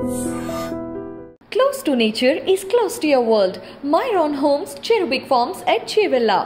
Close to nature is close to your world. Myron Homes, Cherubic Farms at Chevilla,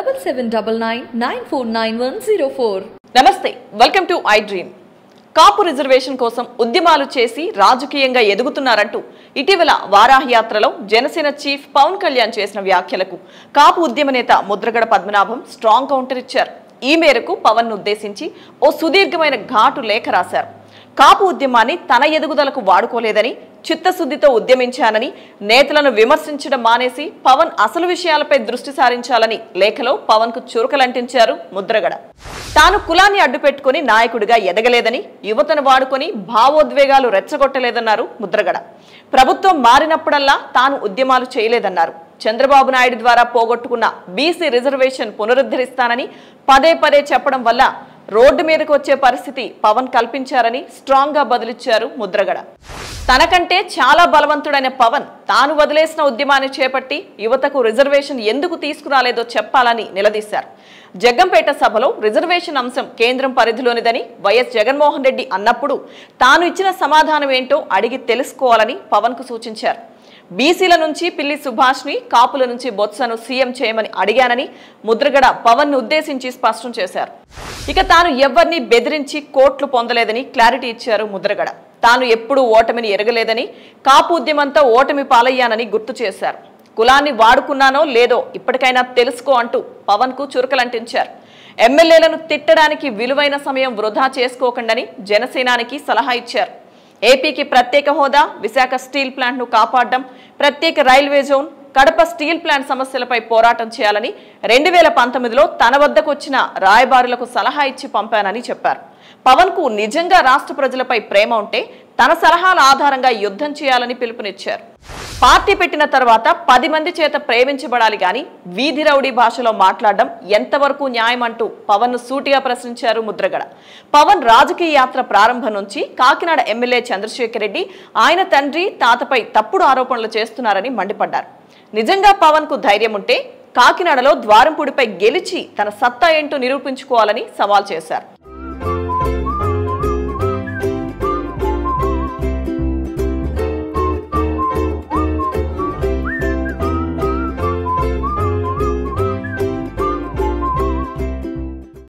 7799 నమస్తే welcome to I dream Kapu reservation కోసం ఉద్యమాలు చేసి రాజకీయంగా ఎదుగుతున్నారంటూ ఇటీవల వారాహి యాత్రలో జనసేన చీఫ్ పవన్ కళ్యాణ్ చేసిన వ్యాఖ్యలకు కాపు ఉద్యమ నేత ముద్రగడ పద్మనాభం స్ట్రాంగ్ కౌంటర్ ఇచ్చారు ఈ మేరకు పవన్ ను ఉద్దేశించి ఓ సుదీర్ఘమైన ఘాటు లేఖ రాశారు కాపు ఉద్యమాన్ని తన ఎదుగుదలకు వాడుకోలేదని చిత్తశుద్ధితో ఉద్యమించానని నేతలను విమర్శించడం మానేసి పవన్ అసలు విషయాలపై దృష్టి సారించాలని లేఖలో పవన్ కు చురుకలంటించారు ముద్రగడ తాను కులాన్ని అడ్డుపెట్టుకుని నాయకుడిగా ఎదగలేదని యువతను వాడుకొని భావోద్వేగాలు రెచ్చగొట్టలేదన్నారు ముద్రగడ ప్రభుత్వం మారినప్పుడల్లా తాను ఉద్యమాలు చేయలేదన్నారు చంద్రబాబు నాయుడు ద్వారా పోగొట్టుకున్న బీసీ రిజర్వేషన్ పునరుద్ధరిస్తానని పదే పదే చెప్పడం వల్ల రోడ్డు మీదకు వచ్చే పరిస్థితి పవన్ కల్పించారని స్ట్రాంగ్ గా బదిలిచ్చారు ముద్రగడ తనకంటే చాలా బలవంతుడైన పవన్ తాను వదిలేసిన ఉద్యమాన్ని చేపట్టి యువతకు రిజర్వేషన్ ఎందుకు తీసుకురాలేదో చెప్పాలని నిలదీశారు జగ్గంపేట సభలో రిజర్వేషన్ అంశం కేంద్రం పరిధిలోనిదని వైఎస్ జగన్మోహన్ రెడ్డి అన్నప్పుడు తాను ఇచ్చిన సమాధానం ఏంటో అడిగి తెలుసుకోవాలని పవన్ కు సూచించారు బీసీల నుంచి పిల్లి సుభాష్ ని కాపుల నుంచి బొత్సను సీఎం చేయమని అడిగానని ముద్రగడ పవన్ ను ఉద్దేశించి స్పష్టం చేశారు ఇక తాను ఎవరిని బెదిరించి కోట్లు పొందలేదని క్లారిటీ ఇచ్చారు ముద్రగడ తాను ఎప్పుడూ ఓటమిని ఎరగలేదని కాపు ఉద్యమంతో ఓటమి పాలయ్యానని గుర్తు చేశారు కులాన్ని వాడుకున్నానో లేదో ఇప్పటికైనా తెలుసుకో అంటూ పవన్ కు చురకలంటించారు ఎమ్మెల్యేలను తిట్టడానికి విలువైన సమయం వృధా చేసుకోకండని జనసేనానికి సలహా ఇచ్చారు ఏపీకి ప్రత్యేక హోదా విశాఖ స్టీల్ ప్లాంట్ను కాపాడడం ప్రత్యేక railway zone Kadapa steel plant సమస్యలపై పోరాటం చేయాలని రెండు వేల పంతొమ్మిదిలో తన వద్దకు వచ్చిన రాయబారులకు సలహా ఇచ్చి పంపానని చెప్పారు పవన్ కు నిజంగా రాష్ట్ర ప్రజలపై ప్రేమ ఉంటే తన సలహాల ఆధారంగా యుద్ధం చేయాలని పిలుపునిచ్చారు పార్టీ పెట్టిన తర్వాత పది మంది చేత ప్రేమించబడాలి గాని వీధి రౌడీ భాషలో మాట్లాడడం ఎంతవరకు న్యాయం అంటూ పవన్ ను సూటిగా ప్రశ్నించారు ముద్రగడ పవన్ రాజకీయ యాత్ర ప్రారంభం నుంచి కాకినాడ ఎమ్మెల్యే చంద్రశేఖర్ రెడ్డి ఆయన తండ్రి తాతపై తప్పుడు ఆరోపణలు చేస్తున్నారని మండిపడ్డారు నిజంగా పవన్ కు ధైర్యం ఉంటే కాకినాడలో ద్వారంపూడిపై గెలిచి తన సత్తా ఏంటో నిరూపించుకోవాలని సవాల్ చేశారు